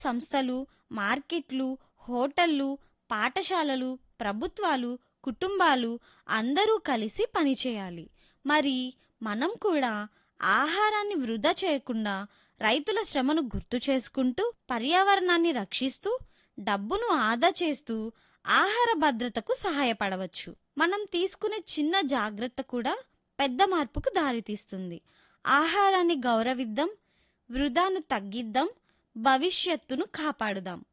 సంస్థలు మార్కెట్లు హోటళ్ళు పాఠశాలలు ప్రభుత్వాలు కుటుంబాలు అందరూ కలిసి పనిచేయాలి మరి మనం కూడా ఆహారాన్ని వృధా చేయకుండా రైతుల శ్రమను గుర్తు చేసుకుంటూ పర్యావరణాన్ని రక్షిస్తూ డబ్బును ఆదా చేస్తూ ఆహార భద్రతకు సహాయపడవచ్చు మనం తీసుకునే చిన్న జాగ్రత్త కూడా పెద్ద మార్పుకు దారితీస్తుంది ఆహారాన్ని గౌరవిద్దాం వృధాను తగ్గిద్దాం భవిష్యత్తును కాపాడుదాం